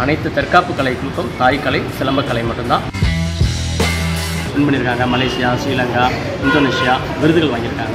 அனைத்து தற்காப்பு கலைகளுக்கும் தாய் கலை சிலம்பக்கலை மட்டும்தான் வின் பண்ணியிருக்காங்க மலேசியா ஸ்ரீலங்கா இந்தோனேஷியா விருதுகள் வாங்கியிருக்காங்க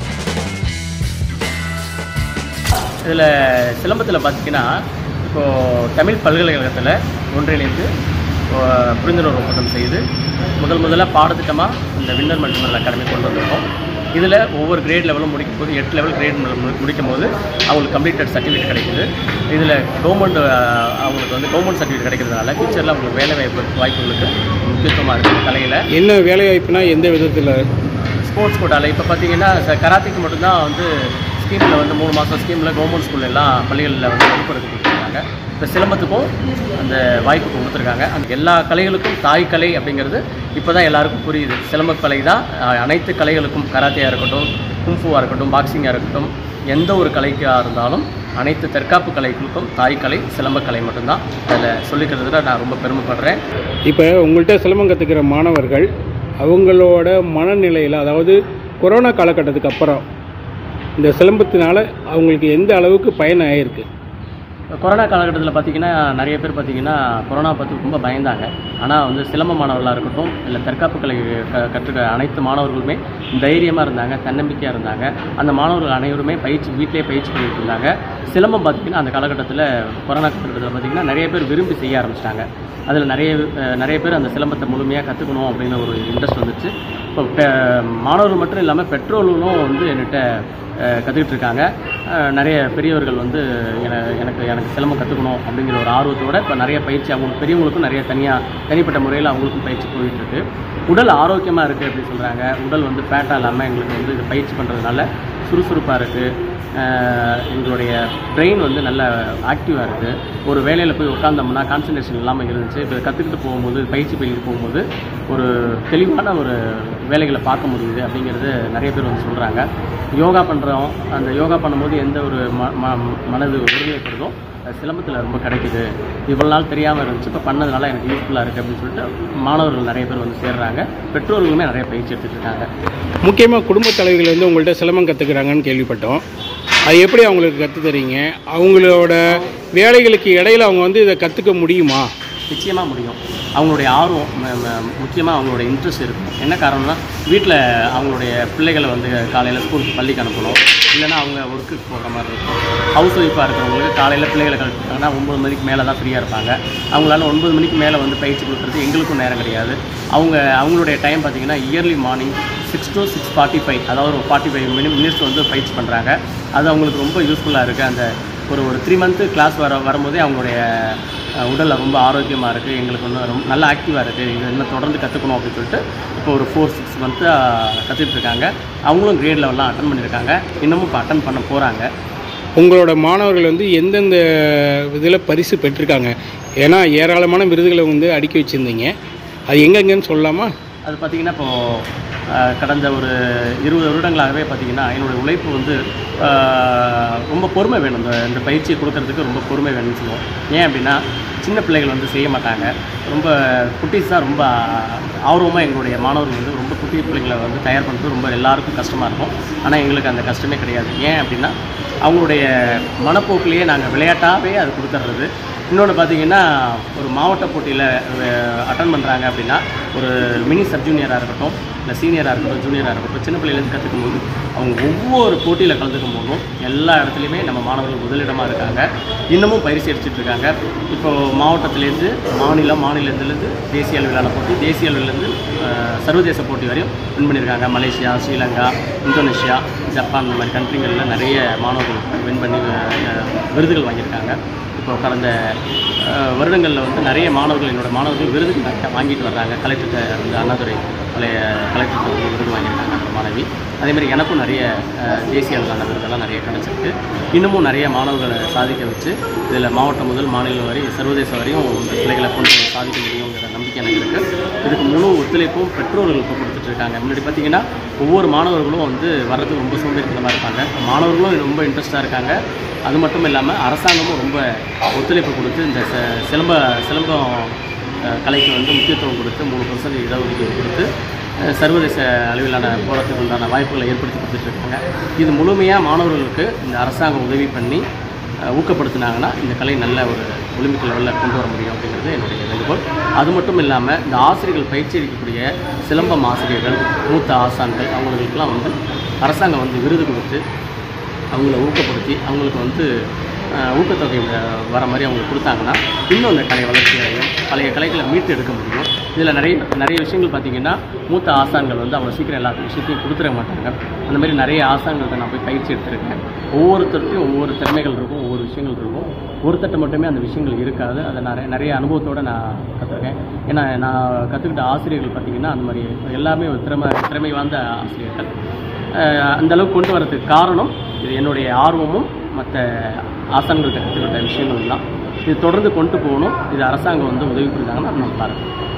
இதில் சிலம்பத்தில் பார்த்தீங்கன்னா இப்போது தமிழ் பல்கலைக்கழகத்தில் ஒன்றிணைந்து இப்போ புரிந்துணர்வு ஒப்பந்தம் செய்து முதல் முதல்ல பாடத்திட்டமாக இந்த வின்னர் மல்டிமல் அகாடமி கொண்டு வந்திருக்கோம் இதில் ஒவ்வொரு கிரேட் லெவலும் முடிக்கும் போது எட்டு லெவல் கிரேட் முடிக்கும் போது அவங்களுக்கு கம்ப்ளீட்டட் சர்டிஃபிகேட் கிடைக்குது இதில் கவர்மெண்ட் அவங்களுக்கு வந்து கவர்மெண்ட் சர்டிஃபிகேட் கிடைக்கிறதுனால ஃபியூச்சரில் அவங்களுக்கு வேலை வாய்ப்பு வாய்ப்புகளுக்கு முக்கியத்துவமாக இருக்குது கலையில் என்ன வேலைவாய்ப்புனா எந்த விதத்தில் ஸ்போர்ட்ஸ் கோட்டாவில் இப்போ பார்த்தீங்கன்னா ச- கராத்தேக்கு மட்டும்தான் வந்து ஸ்கீமில் வந்து மூணு மாதம் ஸ்கீமில் கவர்மெண்ட் ஸ்கூல்ல எல்லாம் பள்ளிகளில் வந்து வகுப்பு எடுத்து கொடுத்துருக்காங்க இப்போ சிலம்பத்துக்கும் அந்த வாய்ப்பு கொடுத்துருக்காங்க அந்த எல்லா கலைகளுக்கும் தாய் கலை அப்படிங்கிறது இப்போ தான் எல்லாருக்கும் புரியுது சிலம்பக் கலை தான் அஹ், அனைத்து கலைகளுக்கும் கராத்தேயாக இருக்கட்டும் கும்ஃபுவாக இருக்கட்டும் பாக்ஸிங்காக இருக்கட்டும் எந்த ஒரு கலைக்காக இருந்தாலும் அனைத்து தற்காப்பு கலைகளுக்கும் தாய் கலை சிலம்பக்கலை மட்டும்தான் அதில் சொல்லிக்கிறதுல நான் ரொம்ப பெருமைப்படுறேன் இப்போ உங்கள்கிட்ட சிலம்பம் கற்றுக்கிற மாணவர்கள் அவங்களோட மனநிலையில் அதாவது கொரோனா காலகட்டத்துக்கு அப்புறம் இந்த சிலம்பத்தினால அவங்களுக்கு எந்த அளவுக்கு பயன் ஆகிருக்கு கொரோனா காலகட்டத்தில் பார்த்தீங்கன்னா நிறைய பேர் பார்த்தீங்கன்னா கொரோனா பற்றி ரொம்ப பயந்தாங்க ஆனால் வந்து சிலம்ப மாணவர்களாக இருக்கட்டும் இல்லை தற்காப்பு கலை க கற்றுக்க அனைத்து மாணவர்களுமே தைரியமாக இருந்தாங்க தன்னம்பிக்கையாக இருந்தாங்க அந்த மாணவர்கள் அனைவருமே பயிற்சி வீட்டிலே பயிற்சி பண்ணிட்டு இருந்தாங்க சிலம்பம் பார்த்தீங்கன்னா அந்த காலகட்டத்தில் கொரோனா காலகட்டத்தில் பார்த்தீங்கன்னா நிறைய பேர் விரும்பி செய்ய ஆரம்பிச்சிட்டாங்க அதில் நிறைய அஹ், நிறைய பேர் அந்த சிலம்பத்தை முழுமையாக கற்றுக்கணும் அப்படின்னு ஒரு இன்ட்ரெஸ்ட் வந்துச்சு இப்போ பெ- மாணவர்கள் மட்டும் இல்லாமல் பெற்றோர்களும் வந்து என்கிட்ட கற்றுக்கிட்டு இருக்காங்க அஹ் நிறைய பெரியவர்கள் வந்து என- எனக்கு எனக்கு சிலம்பம் கற்றுக்கணும் அப்படிங்கிற ஒரு ஆர்வத்தோட இப்போ நிறைய பயிற்சி அவங்க பெரியவங்களுக்கும் நிறைய தனியாக தனிப்பட்ட முறையில் அவங்களுக்கும் பயிற்சி போயிட்டு இருக்கு உடல் ஆரோக்கியமாக இருக்குது அப்படின்னு சொல்கிறாங்க உடல் வந்து ஃபேட்டாக இல்லாமல் எங்களுக்கு வந்து இது பயிற்சி பண்ணுறதுனால சுறுசுறுப்பாக இருக்குது எங்களுடைய பிரெயின் வந்து நல்ல ஆக்டிவாக இருக்குது ஒரு வேலையில் போய் உட்காந்தோம்னா கான்சன்ட்ரேஷன் இல்லாமல் இருந்துச்சு இப்போ கற்றுக்கிட்டு போகும்போது பயிற்சி பண்ணிட்டு போகும்போது ஒரு தெளிவான ஒரு வேலைகளை பார்க்க முடியுது அப்படிங்கிறது நிறைய பேர் வந்து சொல்கிறாங்க யோகா பண்ணுறோம் அந்த யோகா பண்ணும்போது எந்த ஒரு ம ம- மனது ஒருநிலைப்படுதோ அது சிலம்பத்தில் ரொம்ப கிடைக்குது இவ்வளோ நாள் தெரியாமல் இருந்துச்சு இப்போ பண்ணதுனால எனக்கு யூஸ்ஃபுல்லாக இருக்குது அப்படின்னு சொல்லிட்டு மாணவர்கள் நிறைய பேர் வந்து சேர்றாங்க பெற்றோர்களுமே நிறைய பயிற்சி எடுத்துகிட்டு இருக்காங்க முக்கியமாக குடும்ப தலைவிகள் வந்து உங்கள்கிட்ட சிலம்பம் கற்றுக்குறாங்கன்னு கேள்விப்பட்டோம் அது எப்படி அவங்களுக்கு கற்றுத் தரீங்க அவங்களோட வேலைகளுக்கு இடையில அவங்க வந்து இதை கற்றுக்க முடியுமா நிச்சயமாக முடியும் அவங்களுடைய ஆர்வம் முக்கியமாக அவங்களோட இன்ட்ரெஸ்ட் இருக்கும் என்ன காரணம்னா வீட்டில் அவங்களுடைய பிள்ளைகளை வந்து காலையில் ஸ்கூலுக்கு பள்ளிக்கு அனுப்பணும் இல்லைன்னா அவங்க ஒர்க்குக்கு போகிற மாதிரி இருக்கும் ஹவுஸ் ஒய்ஃபாக இருக்கிறவங்களுக்கு காலையில் பிள்ளைகளை கழிப்பாங்கன்னா ஒம்பது மணிக்கு மேலே தான் ஃப்ரீயாக இருப்பாங்க அவங்களால ஒன்பது மணிக்கு மேலே வந்து பயிற்சி கொடுக்குறது எங்களுக்கும் நேரம் கிடையாது அவங்க அவங்களுடைய டைம் பார்த்தீங்கன்னா early morning six to six forty five அதாவது ஒரு ஃபார்ட்டி ஃபைவ் மினி மினிட்ஸ் வந்து பயிற்சி பண்ணுறாங்க அது அவங்களுக்கு ரொம்ப யூஸ்ஃபுல்லாக இருக்குது அந்த ஒரு ஒரு த்ரீ மந்த்து கிளாஸ் வர வரும்போதே அவங்களுடைய அஹ், உடல் ரொம்ப ஆரோக்கியமாக இருக்குது எங்களுக்கு வந்து ரொம்ப நல்ல ஆக்டிவாக இருக்குது இது இன்னும் தொடர்ந்து கற்றுக்கணும் அப்படின்னு சொல்லிட்டு இப்போ ஒரு ஃபோர் சிக்ஸ் மந்த்தாக கற்றுட்டு இருக்காங்க அவங்களும் கிரேட் லெவல்லாம் அட்டன் பண்ணியிருக்காங்க இன்னமும் இப்போ அட்டன் பண்ண போகிறாங்க உங்களோட மாணவர்கள் வந்து எந்தெந்த இதில் பரிசு பெற்றிருக்காங்க ஏன்னா ஏராளமான விருதுகளை வந்து அடுக்கி வச்சுருந்தீங்க அது எங்கெங்கன்னு சொல்லலாமா அது பார்த்திங்கன்னா இப்போது கடந்த ஒரு இருபது வருடங்களாகவே பார்த்திங்கன்னா என்னுடைய உழைப்பு வந்து அஹ், ரொம்ப பொறுமை வேணும் இந்த இந்த பயிற்சியை கொடுக்கறதுக்கு ரொம்ப பொறுமை வேணும்னு சொல்லுவோம் ஏன் அப்படின்னா சின்ன பிள்ளைகள் வந்து செய்ய மாட்டாங்க ரொம்ப குட்டீஸ் தான் ரொம்ப ஆர்வமாக எங்களுடைய மாணவர்கள் வந்து ரொம்ப குட்டி பிள்ளைங்களை வந்து தயார் பண்ணுறது ரொம்ப எல்லாருக்கும் கஷ்டமாக இருக்கும் ஆனால் எங்களுக்கு அந்த கஷ்டமே கிடையாது ஏன் அப்படின்னா அவங்களுடைய மனப்போக்கிலேயே நாங்கள் விளையாட்டாகவே அது கொடுத்துட்றது இன்னொன்று பார்த்தீங்கன்னா ஒரு மாவட்ட போட்டியில் அட்டன் பண்ணுறாங்க அப்படின்னா ஒரு மினி சப் ஜூனியராக இருக்கட்டும் இல்லை சீனியராக இருக்கட்டும் ஜூனியராக இருக்கட்டும் சின்ன பிள்ளையிலேருந்து கற்றுக்கும் போது அவங்க ஒவ்வொரு போட்டியில் கலந்துக்கும் போதும் எல்லா இடத்துலையுமே நம்ம மாணவர்கள் முதலிடமாக இருக்காங்க இன்னமும் பயிற்சி அடிச்சிட்டு இருக்காங்க இப்போ மாவட்டத்திலேருந்து மாநிலம் மாநிலத்திலேருந்து தேசிய அளவிலான போட்டி தேசிய அளவிலேருந்து அஹ், சர்வதேச போட்டி வரையும் வின் பண்ணியிருக்காங்க மலேசியா ஸ்ரீலங்கா இந்தோனேஷியா ஜப்பான் இந்த மாதிரி கண்ட்ரிகளில் நிறைய மாணவர்கள் வின் பண்ணி அஹ், விருதுகள் வாங்கியிருக்காங்க இப்போ கடந்த அஹ், வருடங்களில் வந்து நிறைய மாணவர்கள் என்னோட மாணவர்கள் விருதுகள் நிறைய வாங்கிட்டு வர்றாங்க கலெக்டர்கிட்ட வந்து அண்ணாதுரை பழைய கலெக்டர் வந்து விருது வாங்கியிருக்காங்க அந்த மாணவி அதே மாதிரி எனக்கும் நிறைய அஹ், தேசிய அளவிலான விருதெல்லாம் நிறைய கிடச்சிருக்கு இன்னமும் நிறைய மாணவர்களை சாதிக்க வச்சு இதில் மாவட்டம் முதல் மாநிலம் வரை சர்வதேச வரையும் இந்த பிள்ளைகளை கொண்டு போய் சாதிக்க முடியுங்கிற நம்பிக்கை எனக்கு இருக்குது இதுக்கு முழு ஒத்துழைப்பும் பெற்றோர்கள் இப்போ கொடுத்துட்டு இருக்காங்க முன்னாடி பார்த்தீங்கன்னா ஒவ்வொரு மாணவர்களும் வந்து வர்றதுக்கு ரொம்ப சோம்பேறித்தனமாக இருப்பாங்க மாணவர்களும் ரொம்ப இன்ட்ரெஸ்ட்டாக இருக்காங்க அது மட்டும் இல்லாமல் அரசாங்கமும் ரொம்ப ஒத்துழைப்பு கொடுத்து இந்த ச- சிலம்ப சிலம்பம் அஹ், கலைக்கு வந்து முக்கியத்துவம் கொடுத்து மூணு பர்சன்ட் இடஒதுக்கீடு கொடுத்து அஹ், சர்வதேச அளவிலான போராட்டத்துக்கு உண்டான வாய்ப்புகளை ஏற்படுத்தி கொடுத்துட்டு இருக்காங்க இது முழுமையாக மாணவர்களுக்கு இந்த அரசாங்கம் உதவி பண்ணி அஹ், ஊக்கப்படுத்தினாங்கன்னா இந்த கலை நல்ல ஒரு ஒலிம்பிக் லெவலில் கொண்டு வர முடியும் அப்படிங்கிறது என்னுடைய வேண்டுகோள் அது மட்டும் இல்லாமல் இந்த ஆசிரியர்கள் பயிற்சி அளிக்கக்கூடிய சிலம்பம் ஆசிரியர்கள் மூத்த ஆசான்கள் அவங்களுக்கெல்லாம் வந்து அரசாங்கம் வந்து விருது கொடுத்து அவங்கள ஊக்கப்படுத்தி அவங்களுக்கு வந்து அஹ், ஊக்கத்தொகை அஹ், வர மாதிரி அவங்களுக்கு கொடுத்தாங்கன்னா இன்னும் அந்த கலை வளர்ச்சி அடையும் பழைய கலைகளை மீட்டு எடுக்க முடியும் இதில் நிறைய நிறைய விஷயங்கள் பார்த்தீங்கன்னா மூத்த ஆசான்கள் வந்து அவ்வளோ சீக்கிரம் எல்லா விஷயத்தையும் கொடுத்துட மாட்டாங்க அந்த மாதிரி நிறைய ஆசான்கள்ட்ட நான் போய் பயிற்சி எடுத்திருக்கேன் ஒவ்வொருத்தருக்கும் ஒவ்வொரு திறமைகள் இருக்கும் ஒவ்வொரு விஷயங்கள் இருக்கும் ஒருத்தட்ட மட்டுமே அந்த விஷயங்கள் இருக்காது அதை நிறைய நிறைய அனுபவத்தோடு நான் கற்றுருக்கேன் ஏன்னா நான் கற்றுக்கிட்ட ஆசிரியர்கள் பார்த்தீங்கன்னா அந்த மாதிரி எல்லாமே ஒரு திறமை திறமை வாய்ந்த ஆசிரியர்கள் அஹ் அந்த அளவுக்கு கொண்டு வரதுக்கு காரணம் இது என்னுடைய ஆர்வமும் மற்ற ஆசான்கள்கிட்ட கற்றுக்கிட்ட விஷயங்கள் தான் இது தொடர்ந்து கொண்டு போகணும் இது அரசாங்கம் வந்து உதவி புரிந்தாங்கன்னா நல்லா இருக்கும்